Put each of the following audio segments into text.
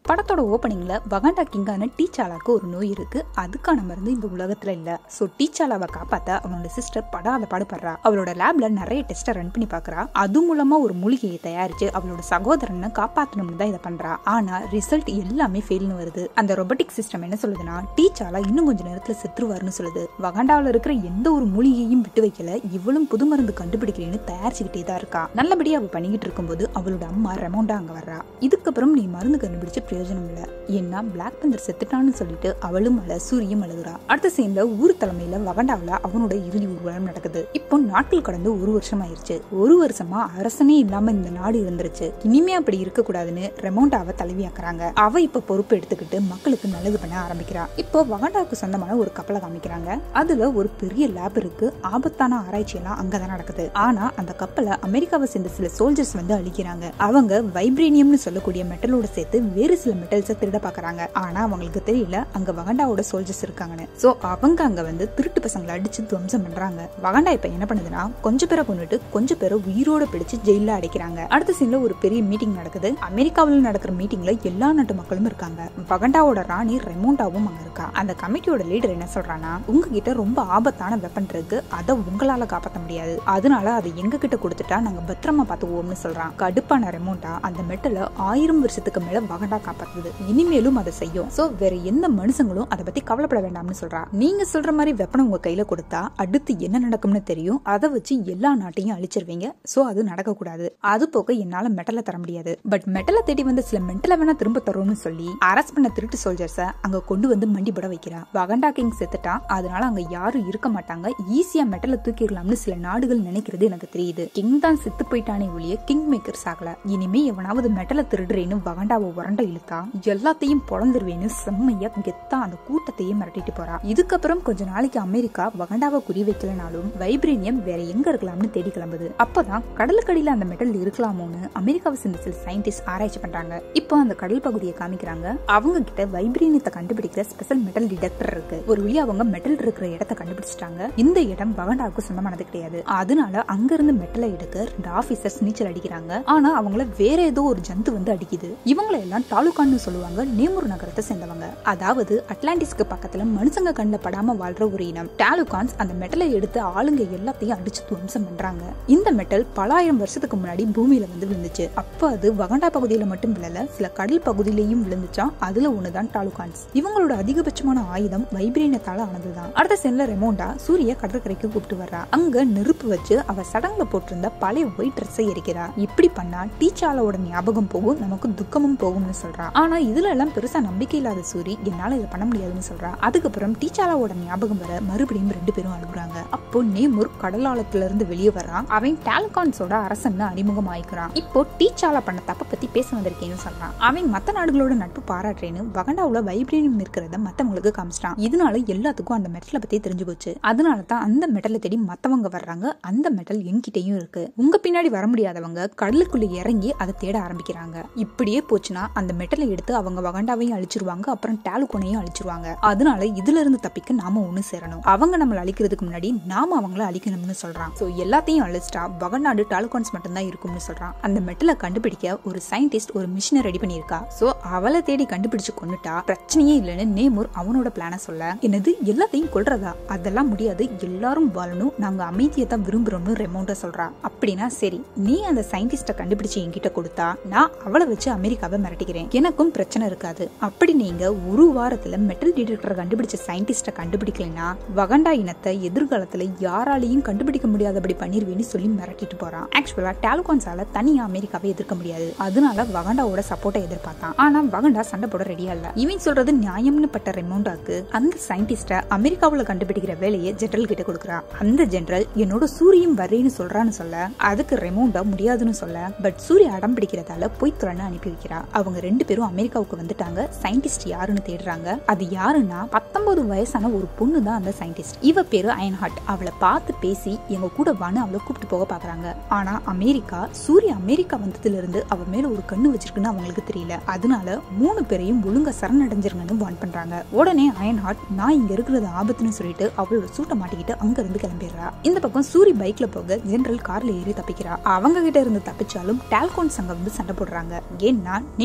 படத்தோட ஓப்பனிங்ல வகாண்டா கிங்கான டீச்சாலாக்கு ஒரு நோய் இருக்கு அதுக்கான மருந்து இந்த உலகத்துல இல்ல சோ டீச்சாலாவை காப்பாத்த அவனோட சிஸ்டர் படாத பாடுபடுறா அவளோட லேப்ல நிறைய டெஸ்ட்டை ரன் பண்ணி பாக்குறா அது மூலமா ஒரு மூலிகையை தயாரிச்சு அவளோட சகோதரனை காப்பாத்தணும்னு தான் இதை பண்றா ஆனா ரிசல்ட் எல்லாமே ஃபெயில்னு வருது அந்த ரொபோட்டிக் சிஸ்டம் என்ன சொல்லுதுன்னா டீச்சாலா இன்னும் கொஞ்ச நேரத்துல செத்துருவாருன்னு சொல்லுது வகாண்டாவில் இருக்கிற எந்த ஒரு மூலிகையும் விட்டு வைக்கல இவளும் புது மருந்து கண்டுபிடிக்கிறேன்னு தயாரிச்சுக்கிட்டே தான் இருக்கா நல்லபடியா அவ பண்ணிக்கிட்டு இருக்கும்போது அவளோட அம்மா ரெமௌண்டா அங்க வர்றா இதுக்கப்புறம் நீ மருந்து கண்டுபிடிச்சு பிரயோஜனம் இல்ல ஏன்னா பிளாக் பந்தர் செத்துட்டான்னு சொல்லிட்டு அவளும் அழ சூரியும் அழுகுறா அடுத்த சீன்ல ஊர் தலைமையில வகண்டாவில அவனோட இறுதி ஊர்வலம் நடக்குது இப்போ நாட்கள் கடந்து ஒரு வருஷம் ஆயிருச்சு ஒரு வருஷமா அரசனே இல்லாம இந்த நாடு இருந்துருச்சு இனிமே அப்படி இருக்க கூடாதுன்னு ரெமௌண்டாவை தலைவியாக்குறாங்க அவ இப்ப பொறுப்பு எடுத்துக்கிட்டு மக்களுக்கு நல்லது பண்ண ஆரம்பிக்கிறா இப்போ வகண்டாவுக்கு சொந்தமான ஒரு கப்பலை காமிக்கிறாங்க அதுல ஒரு பெரிய லேப் இருக்கு ஆபத்தான ஆராய்ச்சி எல்லாம் அங்கதான் நடக்குது ஆனா அந்த கப்பலை அமெரிக்காவை சேர்ந்த சில சோல்ஜர்ஸ் வந்து அழிக்கிறாங்க அவங்க வைப்ரேனியம்னு சொல்லக்கூடிய மெட்டலோட சேர்த்து வேறு சில மெட்டல்ஸை திருட பாக்குறாங்க ஆனா அவங்களுக்கு தெரியல அங்க வகண்டாவோட சோல்ஜர்ஸ் இருக்காங்கன்னு சோ அவங்க அங்க வந்து திருட்டு பசங்களை அடிச்சு துவம்சம் பண்றாங்க வகண்டா இப்ப என்ன பண்ணுதுன்னா கொஞ்ச பேரை கொண்டுட்டு கொஞ்ச பேரை உயிரோட பிடிச்சு ஜெயில அடைக்கிறாங்க அடுத்த சீன்ல ஒரு பெரிய மீட்டிங் நடக்குது அமெரிக்காவில் நடக்கிற மீட்டிங்ல எல்லா நாட்டு மக்களும் இருக்காங்க வகண்டாவோட ராணி ரெமோண்டாவும் அங்க இருக்கா அந்த கமிட்டியோட லீடர் என்ன சொல்றானா உங்ககிட்ட ரொம்ப ஆபத்தான வெப்பன் இருக்கு அதை உங்களால காப்பாற்ற முடியாது அதனால அதை எங்க கிட்ட கொடுத்துட்டா நாங்க பத்திரமா பாத்துக்குவோம்னு சொல்றான் கடுப்பான ரெமோண்டா அந்த மெட்டலை ஆயிரம் வருஷத்துக்கு மேல வகண்டா காப்பாத்துது இனிமேலும் அதை செய்யும் சோ வேற எந்த மனுஷங்களும் அதை பத்தி கவலைப்பட வேண்டாம்னு சொல்றா நீங்க சொல்ற மாதிரி வெப்பனை உங்க கையில கொடுத்தா அடுத்து என்ன நடக்கும்னு தெரியும் அதை வச்சு எல்லா நாட்டையும் அழிச்சிருவீங்க சோ அது நடக்க கூடாது அது போக என்னால மெட்டலை தர முடியாது பட் மெட்டலை தேடி வந்த சில மெட்டலை வேணா திரும்ப தரோம்னு சொல்லி அரெஸ்ட் பண்ண திருட்டு சோல்ஜர்ஸ அங்க கொண்டு வந்து மண்டிபட வைக்கிறா வகண்டா கிங் செத்துட்டான் அதனால அங்க யாரும் இருக்க மாட்டாங்க ஈஸியா மெட்டலை தூக்கிடலாம்னு சில நாடுகள் நினைக்கிறது எனக்கு தெரியுது கிங் தான் செத்து போயிட்டானே ஒழிய கிங் மேக்கர்ஸ் ஆகல இனிமே எவனாவது மெட்டலை திருடுறேன்னு வகண்டாவை உரண்ட இழுத்தா எல்லாத்தையும் பொழந்துருவேன்னு செம்மையா கெத்தா அந்த கூட்டத்தையே மிரட்டிட்டு போறா இதுக்கப்புறம் கொஞ்ச நாளைக்கு அமெரிக்கா வகண்டாவை குறி வைக்கலனாலும் வைப்ரேனியம் வேற எங்க இருக்கலாம்னு தேடி கிளம்புது அப்பதான் கடலுக்கடியில அந்த மெட்டல் இருக்கலாமோன்னு அமெரிக்காவை சேர்ந்த சில சயின்டிஸ்ட் ஆராய்ச்சி பண்றாங்க இப்போ அந்த கடல் பகுதியை காமிக்கிறாங்க அவங்க கிட்ட வைப்ரேனியத்தை கண்டுபிடிக்கிற ஸ்பெஷல் மெட்டல் டிடெக்டர் இருக்கு ஒரு வழியா அவங்க மெட்டல் இருக்கிற இடத்த கண்டுபிடிச்சிட்டாங்க இந்த இடம் வகண்டாவுக்கு சொந்தமானது கிடையாது அதனால அங்க இருந்து மெட்டலை எடுக்க ரெண்டு ஆபீசர்ஸ் நீச்சல் அடிக்கிறாங்க ஆனா அவங்கள வேற ஏதோ ஒரு ஜந்து வந்து அடிக்குது இவங்களை எல்லாம் டாலுகான்னு சொல்லுவாங்க நேமூர் நகரத்தை சேர்ந்தவங்க அதாவது அட்லாண்டிஸ்க்கு பக்கத்துல மனுஷங்க கண்ணில் படாம வாழ்ற ஒரு இனம் டாலுகான்ஸ் அந்த மெட்டலை எடுத்து ஆளுங்க எல்லாத்தையும் அடிச்சு துவம்சம் பண்றாங்க இந்த மெட்டல் பல ஆயிரம் வருஷத்துக்கு முன்னாடி பூமியில வந்து விழுந்துச்சு அப்ப அது வகண்டா பகுதியில மட்டும் விழல சில கடல் பகுதியிலையும் விழுந்துச்சா அதுல ஒண்ணுதான் டாலுகான்ஸ் இவங்களோட அதிகபட்சமான ஆயுதம் வைப்ரேனத்தால ஆனதுதான் அடுத்த சென்ல ரெமோண்டா சூரிய கடற்கரைக்கு கூப்பிட்டு வர்றா அங்க நெருப்பு வச்சு அவ சடங்குல போட்டிருந்த பழைய ஒயிட் ட்ரெஸ்ஸை எரிக்கிறா இப்படி பண்ணா டீச்சாலோட ஞாபகம் போகும் நமக்கு துக்கமும் போகும்னு சொல்றா ஆனா இதுல எல்லாம் பெருசா நம்பிக்கை இல்லாத சூரி என்னால இதை பண்ண முடியாதுன்னு சொல்றா அதுக்கப்புறம் டீச்சாலாவோட ஞாபகம் வர மறுபடியும் ரெண்டு பேரும் அழுகுறாங்க அப்போ நேமுர் கடலாளத்துல இருந்து வெளியே வரான் அவன் டால்கான்ஸோட அரசன் அறிமுகம் ஆயிக்கிறான் இப்போ டீச்சாலா பண்ண தப்ப பத்தி பேச வந்திருக்கேன்னு சொல்றான் அவன் மத்த நாடுகளோட நட்பு பாராட்டுறேன்னு வகண்டாவுல வைப்ரேனியம் இருக்கிறத மத்தவங்களுக்கு காமிச்சிட்டான் இதனால எல்லாத்துக்கும் அந்த மெட்டலை பத்தி தெரிஞ்சு போச்சு அதனால தான் அந்த மெட்டலை தேடி மத்தவங்க வர்றாங்க அந்த மெட்டல் என்கிட்டயும் இருக்கு உங்க பின்னாடி வர முடியாதவங்க கடலுக்குள்ள இறங்கி அதை தேட ஆரம்பிக்கிறாங்க இப்படியே போச்சுன்னா அந்த மெட்டலை எடுத்து அவங்க வகண்டாவையும் அழிச்சிருவாங்க அப்புறம் டாலுகோனையும் அழிச்சிருவாங்க அதனால இதுல இருந்து தப்பிக்க நாம ஒண்ணு சேரணும் அவங்க நம்மள அழிக்கிறதுக்கு முன்னாடி நாம அவங்கள அழிக்கணும்னு சொல்றான் சோ எல்லாத்தையும் அழிச்சிட்டா வகநாடு டாலுகான்ஸ் மட்டும்தான் இருக்கும்னு சொல்றான் அந்த மெட்டலை கண்டுபிடிக்க ஒரு சயின்டிஸ்ட் ஒரு மிஷினை ரெடி பண்ணியிருக்கா சோ அவளை தேடி கண்டுபிடிச்சு கொண்டுட்டா பிரச்சனையே இல்லைன்னு நேமூர் அவனோட பிளான சொல்ல என்னது எல்லாத்தையும் கொல்றதா அதெல்லாம் முடியாது எல்லாரும் வாழணும் நாங்க அமைதியை தான் விரும்புறோம்னு ரெமௌண்டா சொல்றா அப்படின்னா சரி நீ அந்த சயின்டிஸ்ட கண்டுபிடிச்சு என்கிட்ட கொடுத்தா நான் அவளை வச்சு அமெரிக்காவை மிரட்டிக்கிறேன் எனக்கும் பிரச்சனை இருக்காது அப்படி நீங்க ஒரு வாரத்துல மெட்டல் டிடெக்டர் கண்டுபிடிச்ச சயின்டிஸ்ட கண்டுபிடிக்கலனா வகண்டா இனத்தை எதிர்காலத்துல யாராலையும் கண்டுபிடிக்க முடியாதபடி பண்ணிருவேன்னு சொல்லி மிரட்டிட்டு போறான் ஆக்சுவலா டாலுகான்ஸால தனியா அமெரிக்காவை எதிர்க்க முடியாது அதனால வகண்டாவோட சப்போர்ட்டை எதிர்பார்த்தான் ஆனா வகண்டா சண்டை போட ரெடியா இல்ல இவன் சொல்றது நியாயம்னு பட்ட ரெமௌண்டாக்கு அந்த சயின்டிஸ்ட அமெரிக்காவுல கண்டுபிடிக்கிற வேலையை ஜெனரல் கிட்ட கொடுக்குறா அந்த ஜெனரல் என்னோட சூரியம் வரேன்னு சொல்றான்னு சொல்ல அதுக்கு ரெமௌண்டா முடியாதுன்னு சொல்ல பட் சூரிய அடம் பிடிக்கிறதால போய் துறன்னு அனுப்பி வைக்கிறா அவங்க ரெண்டு பேரும் அமெரிக்காவுக்கு வந்துட்டாங்க சயின்டிஸ்ட் யாருன்னு தேடுறாங்க அது யாருன்னா பத்தொன்பது வயசான ஒரு பொண்ணு தான் அந்த சயின்டிஸ்ட் இவ பேரு அயன்ஹார்ட் அவளை பார்த்து பேசி எங்க கூட வான்னு அவளை கூப்பிட்டு போக பாக்குறாங்க ஆனா அமெரிக்கா சூரிய அமெரிக்கா வந்ததுல இருந்து அவ மேல ஒரு கண்ணு வச்சிருக்குன்னு அவங்களுக்கு தெரியல அதனால மூணு பேரையும் ஒழுங்கா சரணடைஞ்சிருங்கன்னு வான் பண்றாங்க உடனே அயன்ஹார்ட் நான் இங்க இருக்கிறது ஆபத்துன்னு சொல்லிட்டு அவளோட சூட்டை மாட்டிக்கிட்டு அங்க இருந்து கிளம்பிடுறா இந்த பக்கம் சூரி பைக்ல போக ஜெனரல் கார்ல ஏறி தப்பிக்கிறா அவங்க கிட்ட இருந்து தப்பிச்சாலும் டால்கோன்ஸ் அங்க வந்து சண்டை போடுறாங்க ஏன்னா நேமோருக்கு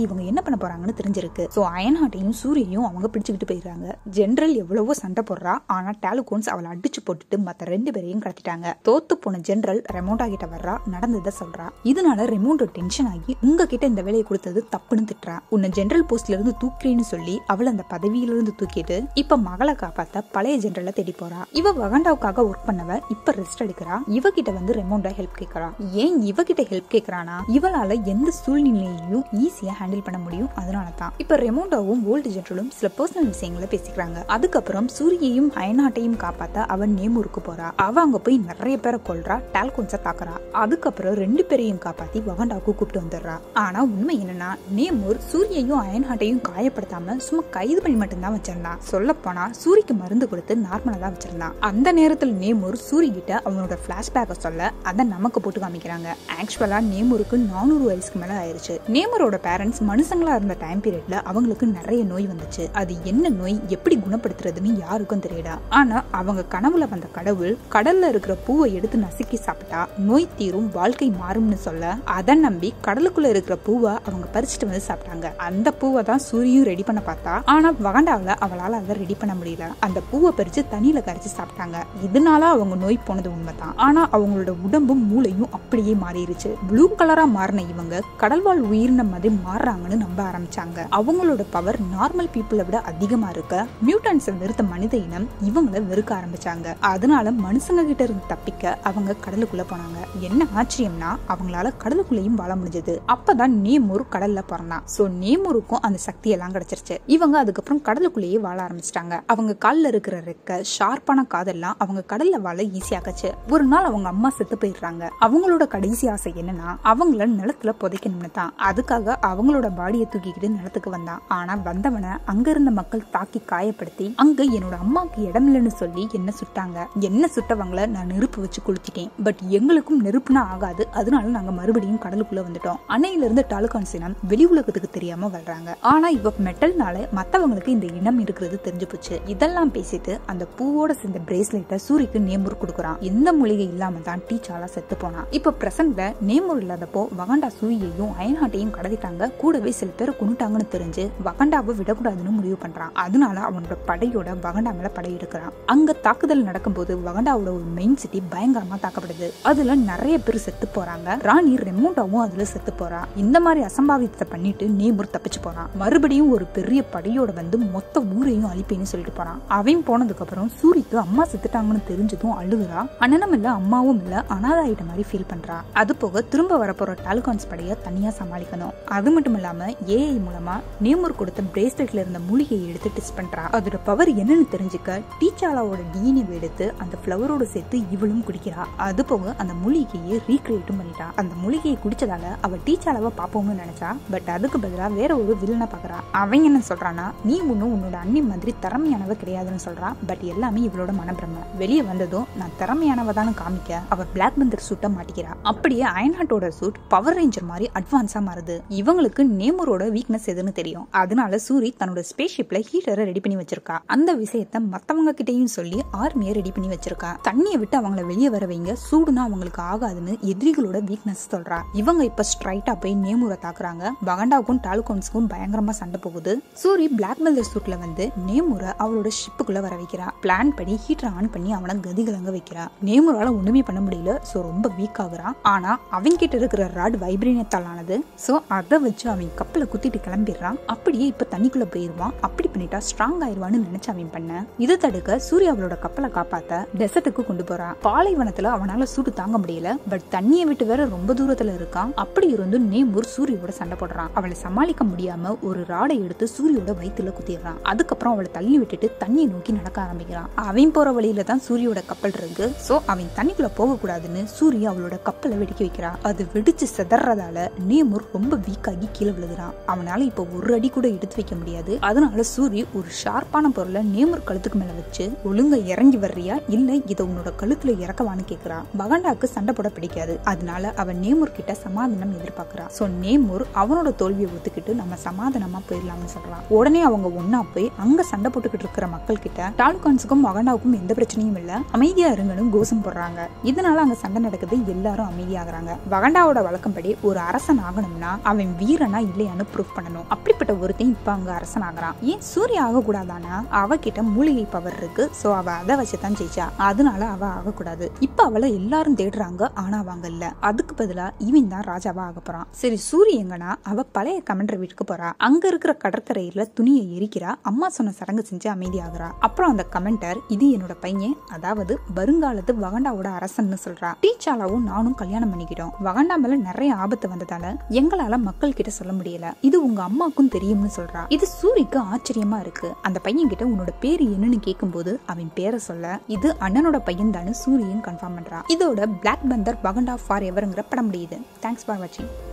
இவங்க என்ன பண்ண போறாங்கன்னு தெரிஞ்சிருக்கு சோ அயன்ஹாட்டையும் சூரியையும் அவங்க பிடிச்சுக்கிட்டு போயிடுறாங்க ஜெனரல் எவ்வளவோ சண்டை போடுறா ஆனா டாலுகோன்ஸ் அவளை அடிச்சு போட்டுட்டு மத்த ரெண்டு பேரையும் கடத்திட்டாங்க தோத்து போன ஜெனரல் ரெமோண்டா கிட்ட வர்றா நடந்ததை சொல்றா இதனால ரெமோண்டோ டென்ஷன் ஆகி உங்ககிட்ட இந்த வேலையை கொடுத்தது தப்புன்னு திட்டுறா உன்னை ஜெனரல் போஸ்ட்ல இருந்து தூக்குறேன்னு சொல்லி அவளை அந்த பதவியில இருந்து தூக்கிட்டு இப்ப மகளை காப்பாத்த பழைய ஜெனரலை தேடி போறா இவ வகண்டாவுக்காக ஒர்க் பண்ணவ இப்ப ரெஸ்ட் எடுக்கிறா இவகிட்ட வந்து ரெமோண்டா ஹெல்ப் கேட்கறா ஏன் இவகிட்ட ஹெல்ப் கேட்கறானா இவளால எந்த சூழ்நிலையையும் ஈஸியா ஹேண்டில் பண்ண முடியும் அதனால தான் இப்ப ரெமோண்டாவும் ஓல்டு ஜெனரலும் சில பர்சனல் விஷயங்களை பேசிக்கிறாங்க அதுக்கப்புறம் சூரியையும் அயனாட்டையும் காப்பாத்த அவன் நேமூருக்கு போறா அவ அங்க போய் நிறைய பேரை கொல்றா டால்கோன்ஸ தாக்குறா அதுக்கப்புறம் ரெண்டு பேரையும் காப்பாத்தி வகண்டாவுக்கு கூப்பிட்டு வந்துடுறா ஆனா உண்மை என்னன்னா நேமூர் சூரியையும் அயன்ஹாட்டையும் காயப்படுத்தாம சும்மா கைது பண்ணி மட்டும்தான் வச்சிருந்தான் சொல்ல போனா சூரிக்கு மருந்து கொடுத்து நார்மலா தான் வச்சிருந்தான் அந்த நேரத்தில் நேமூர் சூரி கிட்ட அவனோட பிளாஷ்பேக்கை சொல்ல அதை நமக்கு போட்டு காமிக்கிறாங்க ஆக்சுவலா நேமூருக்கு நானூறு வயசுக்கு மேல ஆயிருச்சு நேமூரோட பேரண்ட்ஸ் மனுஷங்களா இருந்த டைம் பீரியட்ல அவங்களுக்கு நிறைய நோய் வந்துச்சு அது என்ன நோய் எப்படி குணப்படுத்துறதுன்னு யாருக்கும் தெரியல ஆனா அவங்க கனவுல வந்த கடவுள் கடல்ல இருக்கிற பூவை எடுத்து நசுக்கி சாப்பிட்டா நோய் தீரும் வாழ்க்கை மாறும்னு சொல்ல அதை நம்பி கடலுக்குள்ள இருக்கிற பூவை அவங்க பறிச்சுட்டு வந்து சாப்பிட்டாங்க அந்த பூவை தான் சூரியும் ரெடி பண்ண பார்த்தா ஆனா வகண்டாவில அவளால அதை ரெடி பண்ண முடியல அந்த பூவை பறிச்சு தண்ணியில கரைச்சு சாப்பிட்டாங்க இதனால அவங்க நோய் போனது உண்மைதான் ஆனா அவங்களோட உடம்பும் மூளையும் அப்படியே மாறிடுச்சு ப்ளூ கலரா மாறின இவங்க கடல்வாழ் உயிரினம் மாதிரி மாறுறாங்கன்னு நம்ப ஆரம்பிச்சாங்க அவங்களோட பவர் நார்மல் பீப்புளை விட அதிகமா இருக்க மியூட்டன்ஸை வெறுத்த மனித இனம் இவங்கள வெறுக்க ஆரம்பிச்சாங்க அதனால மனுஷங்க கிட்ட இருந்து தப்பிக்க அவங்க கடலுக்குள்ள போனாங்க என்ன ஆச்சரியம்னா அவங்களால கடலுக்குள்ளேயும் வாழ முடிஞ்சது அப்பதான் நேமூர் கடல்ல பிறந்தான் சோ நேமூருக்கும் அந்த சக்தி எல்லாம் கிடைச்சிருச்சு இவங்க அதுக்கப்புறம் கடலுக்குள்ளேயே வாழ ஆரம்பிச்சிட்டாங்க அவங்க கால்ல இருக்கிற ரெக்க ஷார்ப்பான காதெல்லாம் அவங்க கடல்ல வாழ ஈஸியாக்கச்சு ஒரு நாள் அவங்க அம்மா செத்து போயிடுறாங்க அவங்களோட கடைசி ஆசை என்னன்னா அவங்கள நிலத்துல புதைக்கணும்னு தான் அதுக்காக அவங்களோட பாடியை தூக்கிக்கிட்டு நிலத்துக்கு வந்தான் ஆனா வந்தவனை அங்க இருந்த மக்கள் தாக்கி காயப்படுத்தி அங்க என்னோட அம்மாவுக்கு இடம் இல்லைன்னு சொல்லி என்ன சுட்டாங்க என்ன சுட்டவங்கள நான் நெருப்பு வச்சு கொளுத்திட்டேன் பட் எங்களுக்கும் நெருப்புனா ஆகாது அதனால நாங்க மறுபடியும் கடலுக்குள்ள வந்துட்டோம் அணையில இருந்து டாலுகான்ஸ் இனம் வெளி உலகத்துக்கு தெரியாம வர்றாங்க ஆனா இப்ப மெட்டல்னால மத்தவங்களுக்கு இந்த இனம் இருக்கிறது தெரிஞ்சு போச்சு இதெல்லாம் பேசிட்டு அந்த பூவோட சேர்ந்த பிரேஸ்லெட்டை சூரிக்கு நேமூர் கொடுக்குறான் எந்த மூலிகை இல்லாம தான் டீச்சாலா செத்து போனான் இப்ப பிரசன்ட்ல நேமூர் இல்லாதப்போ வகண்டா சூரியையும் அயன்ஹாட்டையும் கடத்திட்டாங்க கூடவே சில பேர் கொண்டுட்டாங்கன்னு தெரிஞ்சு வகண்டாவை விடக்கூடாதுன்னு முடிவு பண்றான் அதனால அவனோட படையோட வகண்டா மேல படையெடுக்கிறான் அங்க தாக்குதல் நடக்கும்போது வகண்டாவோட ஒரு மெயின் சிட்டி பயங்கரமா தாக்கப்படுது அதுல நிறைய பேர் செத்து போறாங்க ராணி ரெமோண்டாவும் அதுல செத்து போறா இந்த மாதிரி அசம்பாவிதத்தை பண்ணிட்டு நேமூர் தப்பிச்சு போறான் மறுபடியும் ஒரு பெரிய படையோட வந்து மொத்த ஊரையும் அழிப்பேன்னு சொல்லிட்டு போறான் அவன் போனதுக்கு அப்புறம் சூரிக்கு அம்மா செத்துட்டாங்கன்னு தெரிஞ்சதும் அழுகுறா அண்ணனும் இல்ல அம்மாவும் இல்ல அனாத ஆயிட்ட மாதிரி ஃபீல் பண்றா அது போக திரும்ப வரப்போற டால்கான்ஸ் படைய தனியா சமாளிக்கணும் அது மட்டும் இல்லாம ஏஐ மூலமா நேமூர் கொடுத்த பிரேஸ்லெட்ல இருந்த மூலிகையை எடுத்து டெஸ்ட் பண்றா அதோட பவர் என்னன்னு தெரிஞ்சுக்க டீச்சாலாவோட டிஎன்ஏ எடுத்து அந்த ஃபிளவரோட சேர்த்து இவளும் குடிக்கிறா அது போக அந்த மூலிகையை ரீக்ரியேட்டும் பண்ணிட்டா அந்த மூலிகையை குடிச்சதால அவ டீச்சாலாவை பாப்போம்னு நினைச்சா பட் அதுக்கு பதிலா வேற ஒரு வில்லனை பாக்குறா அவன் என்ன சொல்றானா நீ ஒன்னும் உன்னோட அண்ணி மாதிரி திறமையானவ கிடையாதுன்னு சொல்றான் பட் எல்லாமே இவளோட மனப்பிரம வெளியே வந்ததும் நான் திறமையானவ தான் காமிக்க அவ பிளாக் பந்தர் சூட்டை மாட்டிக்கிறா அப்படியே அயன்ஹாட்டோட சூட் பவர் ரேஞ்சர் மாதிரி அட்வான்ஸா மாறுது இவங்களுக்கு நேமரோட வீக்னஸ் எதுன்னு தெரியும் அதனால சூரி தன்னோட ஸ்பேஸ் ஷிப்ல ஹீட்டரை ரெடி பண்ணி வச்சிருக்கா அந்த விஷயத்த மத்தவங்க கிட்டயும் சொல்லி ஆர்மியை ரெடி பண்ணி வச்சிருக்கா தண்ணியை விட்டு அவங்கள வெளியே வர வைங்க சூடுனா அவங்களுக்கு ஆகாதுன்னு எதிரிகளோட வீக்னஸ் சொல்றா இவங்க இப்ப ஸ்ட்ரைட்டா போய் நேமூரை தாக்குறாங்க பகண்டாவுக்கும் டாலுகோன்ஸ்க்கும் பயங்கரமா சண்டை போகுது சூரி பிளாக் பெல்டர் சூட்ல வந்து நேமூரை அவளோட ஷிப்புக்குள்ள வர வைக்கிறா பிளான் படி ஹீட்டரை ஆன் பண்ணி அவனை கதிகலங்க வைக்கிறா நேமூரால ஒண்ணுமே பண்ண முடியல சோ ரொம்ப வீக் ஆகுறான் ஆனா அவங்க கிட்ட இருக்கிற ராட் வைப்ரேனியத்தால் ஆனது சோ அதை வச்சு அவன் கப்பலை குத்திட்டு கிளம்பிடுறான் அப்படியே இப்ப தண்ணிக்குள்ள போயிருவான் அப்படி பண்ணிட்டா ஸ்ட்ராங் ஆயிருவான்னு நினைச்சு அவன் பண்ண இதை தடுக்க சூர்யா அவளோட கப்பலை காப்பாத்த டெசர்ட்டுக்கு கொண்டு போறான் பாலைவனத்துல அவனால சூடு தாங்க முடியல பட் தண்ணியை விட்டு வேற ரொம்ப தூரத்துல இருக்கான் அப்படி இருந்து நேமூர் சூரியோட சண்டை போடுறான் அவளை சமாளிக்க முடியாம ஒரு ராடை எடுத்து சூரியோட வயித்துல குத்திடுறான் அதுக்கப்புறம் அவளை தள்ளி விட்டுட்டு தண்ணியை நோக்கி நடக்க ஆரம்பிக்கிறான் அவன் போற வழியில தான் சூரியோட கப்பல் இருக்கு சோ அவன் தண்ணிக்குள்ள போக கூடாதுன்னு சூரிய அவளோட கப்பலை வெடிக்க வைக்கிறா அது வெடிச்சு செதறதால நேமூர் ரொம்ப வீக் ஆகி கீழே விழுகிறான் அவனால இப்ப ஒரு அடி கூட எடுத்து வைக்க முடியாது அதனால சூரி ஒரு ஷார்ப்பான பொருளை நேமூர் கழுத்துக்கு மேல வச்சு ஒழுங்கா இறங்கி வர்றியா இல்ல இதை உன்னோட கழுத்துல இறக்கவான்னு கேக்குறா பகண்டாக்கு சண்டை போட பிடிக்காது அதனால அவன் நேமூர் கிட்ட சமாதானம் எதிர்பார்க்கறா சோ நேமூர் அவனோட தோல்வியை ஒத்துக்கிட்டு நம்ம சமாதானமா போயிடலாம்னு சொல்றான் உடனே அவங்க ஒன்னா போய் அங்க சண்டை போட்டுக்கிட்டு இருக்கிற மக்கள் கிட்ட டால்கான்ஸுக்கும் மகண்டாவுக்கும் எந்த பிரச்சனையும் இல்ல அமைதியா இருங்கன்னு கோஷம் போடுறாங்க இதனால அங்க சண்டை நடக்குது எல்லாரும் அமைதியாகிறாங்க வகண்டாவோட வழக்கம்படி ஒரு அரசன் ஆகணும்னா அவன் வீரனா அரசனா இல்லையான்னு ப்ரூஃப் பண்ணணும் அப்படிப்பட்ட ஒருத்தன் இப்ப அங்க அரசன் ஆகுறான் ஏன் சூர்யா ஆகக்கூடாதானா அவகிட்ட மூலிகை பவர் இருக்கு சோ அவ அதை வச்சுதான் ஜெயிச்சா அதனால அவ ஆகக்கூடாது இப்ப அவளை எல்லாரும் தேடுறாங்க ஆனா அவங்க இல்ல அதுக்கு பதிலா இவன் தான் ராஜாவா ஆக போறான் சரி சூரிய எங்கன்னா அவ பழைய கமெண்டர் வீட்டுக்கு போறா அங்க இருக்கிற கடற்கரையில துணியை எரிக்கிறா அம்மா சொன்ன சடங்கு செஞ்சு அமைதியாகிறா அப்புறம் அந்த கமெண்டர் இது என்னோட பையன் அதாவது வருங்காலத்து வகண்டாவோட அரசன்னு சொல்றா டீச்சாலாவும் நானும் கல்யாணம் பண்ணிக்கிட்டோம் வகண்டா மேல நிறைய ஆபத்து வந்ததால எங்களால மக்கள் கிட்ட சொல்ல முடியல இது உங்க அம்மாக்கும் தெரியும்னு சொல்றா இது சூரிக்கு ஆச்சரியமா இருக்கு அந்த பையன் கிட்ட உன்னோட பேரு என்னன்னு கேட்கும்போது அவன் பேரை சொல்ல இது அண்ணனோட பையன் தானு சூரியன் கன்ஃபார்ம் பண்றா இதோட பிளாக் பந்தர் வகண்டா ஃபார் எவருங்கிற படம் முடியுது தேங்க்ஸ் ஃபார் வாட்சிங்